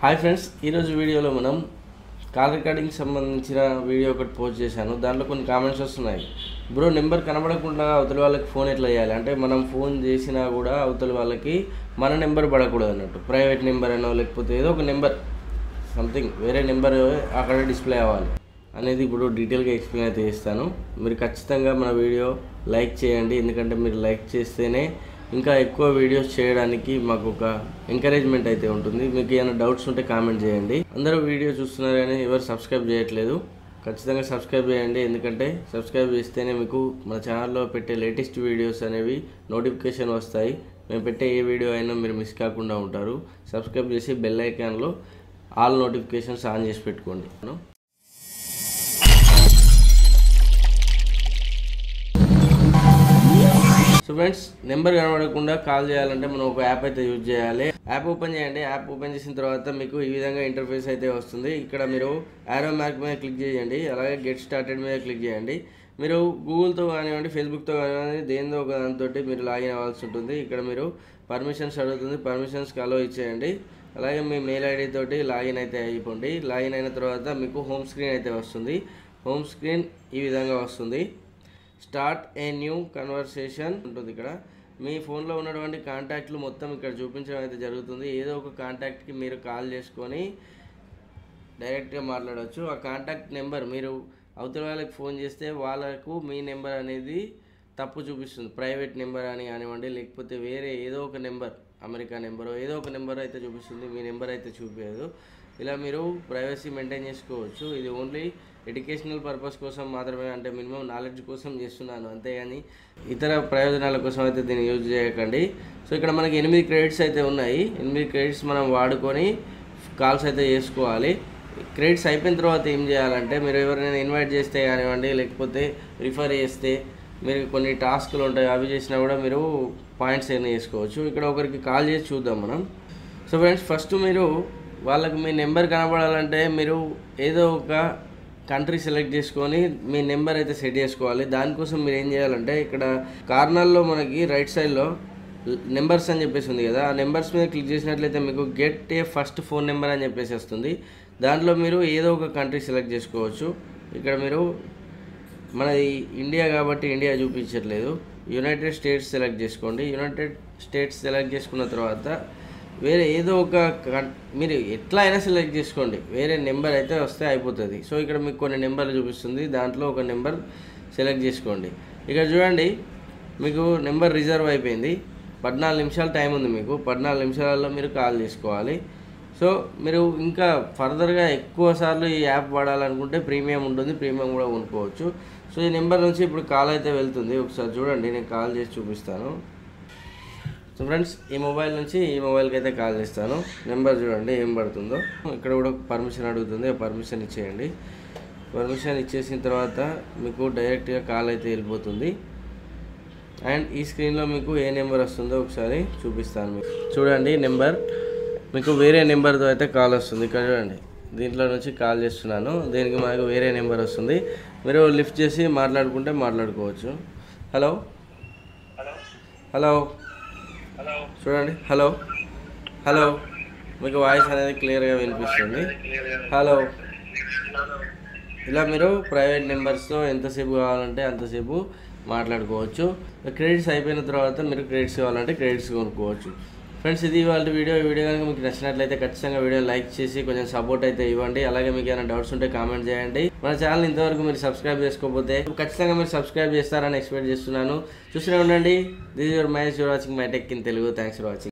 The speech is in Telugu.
హాయ్ ఫ్రెండ్స్ ఈరోజు వీడియోలో మనం కాల్ రికార్డింగ్ సంబంధించిన వీడియో ఒకటి పోస్ట్ చేశాను దాంట్లో కొన్ని కామెంట్స్ వస్తున్నాయి బ్రో నెంబర్ కనబడకుండా అవతల వాళ్ళకి ఫోన్ ఎట్లా చేయాలి అంటే మనం ఫోన్ చేసినా కూడా అవతల వాళ్ళకి మన నెంబర్ పడకూడదు అన్నట్టు ప్రైవేట్ నెంబర్ అనో లేకపోతే ఏదో ఒక నెంబర్ సంథింగ్ వేరే నెంబర్ అక్కడ డిస్ప్లే అవ్వాలి అనేది ఇప్పుడు డీటెయిల్గా ఎక్స్ప్లెయిన్ అయితే చేస్తాను మీరు ఖచ్చితంగా మన వీడియో లైక్ చేయండి ఎందుకంటే మీరు లైక్ చేస్తేనే ఇంకా ఎక్కువ వీడియోస్ చేయడానికి మాకు ఒక ఎంకరేజ్మెంట్ అయితే ఉంటుంది మీకు ఏమైనా డౌట్స్ ఉంటే కామెంట్ చేయండి అందరూ వీడియో చూస్తున్నారు కానీ ఎవరు సబ్స్క్రైబ్ చేయట్లేదు ఖచ్చితంగా సబ్స్క్రైబ్ చేయండి ఎందుకంటే సబ్స్క్రైబ్ చేస్తేనే మీకు మన ఛానల్లో పెట్టే లేటెస్ట్ వీడియోస్ అనేవి నోటిఫికేషన్ వస్తాయి మేము పెట్టే ఏ వీడియో అయినా మీరు మిస్ కాకుండా ఉంటారు సబ్స్క్రైబ్ చేసి బెల్ ఐకాన్లో ఆల్ నోటిఫికేషన్స్ ఆన్ చేసి పెట్టుకోండి సో ఫ్రెండ్స్ నెంబర్ కనబడకుండా కాల్ చేయాలంటే మనం ఒక యాప్ అయితే యూజ్ చేయాలి యాప్ ఓపెన్ చేయండి యాప్ ఓపెన్ చేసిన తర్వాత మీకు ఈ విధంగా ఇంటర్ఫేస్ అయితే వస్తుంది ఇక్కడ మీరు యారో మార్క్ మీద క్లిక్ చేయండి అలాగే గెట్ స్టార్టెడ్ మీద క్లిక్ చేయండి మీరు గూగుల్తో కానివ్వండి ఫేస్బుక్తో కానివ్వండి దేనిదో ఒక దాంతో మీరు లాగిన్ అవ్వాల్సి ఉంటుంది ఇక్కడ మీరు పర్మిషన్స్ అడుగుతుంది పర్మిషన్స్కి అలో ఇచ్చేయండి అలాగే మీ మెయిల్ ఐడి తోటి లాగిన్ అయితే అయిపోండి లాగిన్ అయిన తర్వాత మీకు హోమ్ స్క్రీన్ అయితే వస్తుంది హోమ్ స్క్రీన్ ఈ విధంగా వస్తుంది స్టార్ట్ ఏ న్యూ కన్వర్సేషన్ ఉంటుంది ఇక్కడ మీ ఫోన్లో ఉన్నటువంటి కాంటాక్ట్లు మొత్తం ఇక్కడ చూపించడం అయితే జరుగుతుంది ఏదో ఒక కాంటాక్ట్కి మీరు కాల్ చేసుకొని డైరెక్ట్గా మాట్లాడవచ్చు ఆ కాంటాక్ట్ నెంబర్ మీరు అవతల వాళ్ళకి ఫోన్ చేస్తే వాళ్ళకు మీ నెంబర్ అనేది తప్పు చూపిస్తుంది ప్రైవేట్ నెంబర్ అని కానివ్వండి లేకపోతే వేరే ఏదో ఒక నెంబర్ అమెరికా నెంబర్ ఏదో ఒక నెంబర్ అయితే చూపిస్తుంది మీ నెంబర్ అయితే చూపించదు ఇలా మీరు ప్రైవసీ మెయింటైన్ చేసుకోవచ్చు ఇది ఓన్లీ ఎడ్యుకేషనల్ పర్పస్ కోసం మాత్రమే అంటే మినిమం నాలెడ్జ్ కోసం చేస్తున్నాను అంతేగాని ఇతర ప్రయోజనాల కోసం అయితే దీన్ని యూజ్ చేయకండి సో ఇక్కడ మనకి ఎనిమిది క్రెడిట్స్ అయితే ఉన్నాయి ఎనిమిది క్రెడిట్స్ మనం వాడుకొని కాల్స్ అయితే చేసుకోవాలి క్రెడిట్స్ అయిపోయిన తర్వాత ఏం చేయాలంటే మీరు ఎవరైనా ఇన్వైట్ చేస్తే కానివ్వండి లేకపోతే రిఫర్ చేస్తే మీరు కొన్ని టాస్క్లు ఉంటాయి అవి చేసినా కూడా మీరు పాయింట్స్ ఏమైనా చేసుకోవచ్చు ఇక్కడ ఒకరికి కాల్ చేసి చూద్దాం మనం సో ఫ్రెండ్స్ ఫస్ట్ మీరు వాళ్ళకి మీ నెంబర్ కనబడాలంటే మీరు ఏదో ఒక కంట్రీ సెలెక్ట్ చేసుకొని మీ నెంబర్ అయితే సెట్ చేసుకోవాలి దానికోసం మీరు ఏం చేయాలంటే ఇక్కడ కార్నర్లో మనకి రైట్ సైడ్లో నెంబర్స్ అని చెప్పేసి ఉంది కదా ఆ నెంబర్స్ మీద క్లిక్ చేసినట్లయితే మీకు get a first phone number అని చెప్పేసి వస్తుంది దాంట్లో మీరు ఏదో ఒక కంట్రీ సెలెక్ట్ చేసుకోవచ్చు ఇక్కడ మీరు మనది ఇండియా కాబట్టి ఇండియా చూపించట్లేదు యునైటెడ్ స్టేట్స్ సెలెక్ట్ చేసుకోండి యునైటెడ్ స్టేట్స్ సెలెక్ట్ చేసుకున్న తర్వాత వేరే ఏదో ఒక కన్- మీరు ఎట్లా అయినా సెలెక్ట్ చేసుకోండి వేరే నెంబర్ అయితే వస్తే అయిపోతుంది సో ఇక్కడ మీకు కొన్ని నెంబర్లు చూపిస్తుంది దాంట్లో ఒక నెంబర్ సెలెక్ట్ చేసుకోండి ఇక్కడ చూడండి మీకు నెంబర్ రిజర్వ్ అయిపోయింది పద్నాలుగు నిమిషాల టైం ఉంది మీకు పద్నాలుగు నిమిషాలలో మీరు కాల్ చేసుకోవాలి సో మీరు ఇంకా ఫర్దర్గా ఎక్కువ సార్లు ఈ యాప్ వాడాలనుకుంటే ప్రీమియం ఉంటుంది ప్రీమియం కూడా కొనుక్కోవచ్చు సో ఈ నెంబర్ నుంచి ఇప్పుడు కాల్ అయితే వెళ్తుంది ఒకసారి చూడండి నేను కాల్ చేసి చూపిస్తాను సో ఫ్రెండ్స్ ఈ మొబైల్ నుంచి ఈ మొబైల్కి అయితే కాల్ చేస్తాను నెంబర్ చూడండి ఏం పడుతుందో ఇక్కడ కూడా పర్మిషన్ అడుగుతుంది ఆ పర్మిషన్ ఇచ్చేయండి పర్మిషన్ ఇచ్చేసిన తర్వాత మీకు డైరెక్ట్గా కాల్ అయితే వెళ్ళిపోతుంది అండ్ ఈ స్క్రీన్లో మీకు ఏ నెంబర్ వస్తుందో ఒకసారి చూపిస్తాను మీకు చూడండి నెంబర్ మీకు వేరే నెంబర్తో అయితే కాల్ వస్తుంది ఇక్కడ చూడండి దీంట్లో నుంచి కాల్ చేస్తున్నాను దీనికి మనకు వేరే నెంబర్ వస్తుంది మీరు లిఫ్ట్ చేసి మాట్లాడుకుంటే మాట్లాడుకోవచ్చు హలో హలో చూడండి హలో హలో మీకు వాయిస్ అనేది క్లియర్గా వినిపిస్తుంది హలో ఇలా మీరు ప్రైవేట్ నెంబర్స్తో ఎంతసేపు కావాలంటే అంతసేపు మాట్లాడుకోవచ్చు క్రెడిట్స్ అయిపోయిన తర్వాత మీరు క్రెడిట్స్ కావాలంటే క్రెడిట్స్ కొనుక్కోవచ్చు ఫ్రెండ్స్ ఇది వాళ్ళ వీడియో ఈ వీడియో కనుక మీకు నచ్చినట్లయితే ఖచ్చితంగా వీడియో లైక్ చేసి కొంచెం సపోర్ట్ అయితే ఇవ్వండి అలాగే మీకు ఏమైనా డౌట్స్ ఉంటే కామెంట్ చేయండి మన ఛానల్ ఇంతవరకు మీరు సబ్స్క్రైబ్ చేసుకోకపోతే ఖచ్చితంగా మీరు సబ్స్క్రైబ్ చేస్తారని ఎక్స్పెక్ట్ చేస్తున్నాను చూస్తూనే ఉండండి this your mice you're watching my tech in Telugu thanks for watching